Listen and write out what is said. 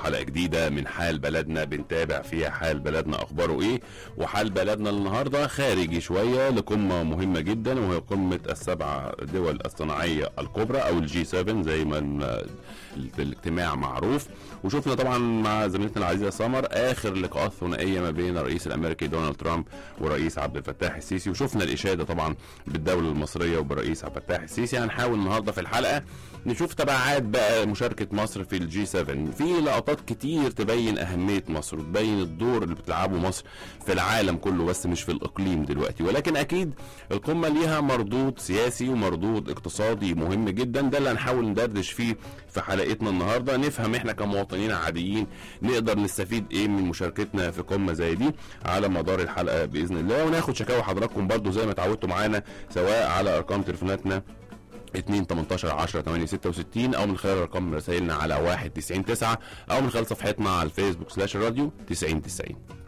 وحلقه جديده من حال بلدنا بنتابع فيها حال بلدنا اخباره ايه وحال بلدنا النهارده خارجي شويه لقمه مهمه جدا وهي قمه السبع دول الصناعيه الكبرى او الجي 7 زي ما ال- الاجتماع معروف وشفنا طبعا مع زميلتنا العزيزه سمر اخر لقاءات ثنائيه ما بين الرئيس الامريكي دونالد ترامب ورئيس عبد الفتاح السيسي وشفنا الاشاده طبعا بالدوله المصريه وبالرئيس عبد الفتاح السيسي هنحاول النهارده في الحلقه نشوف تبعات بقى مشاركه مصر في الجي 7 في لقطات كتير تبين اهميه مصر وتبين الدور اللي بتلعبه مصر في العالم كله بس مش في الاقليم دلوقتي ولكن اكيد القمه ليها مردود سياسي ومردود اقتصادي مهم جدا ده اللي هنحاول ندردش فيه في حلقتنا النهارده نفهم احنا كمواطنين عاديين نقدر نستفيد ايه من مشاركتنا في قمه زي دي على مدار الحلقه باذن الله وناخد شكاوى حضراتكم برضو زي ما اتعودتوا معانا سواء على ارقام تليفوناتنا 2 18 10 8 66 او من خلال ارقام رسائلنا على 1 90 9 او من خلال صفحتنا على الفيسبوك سلاش الراديو 90 90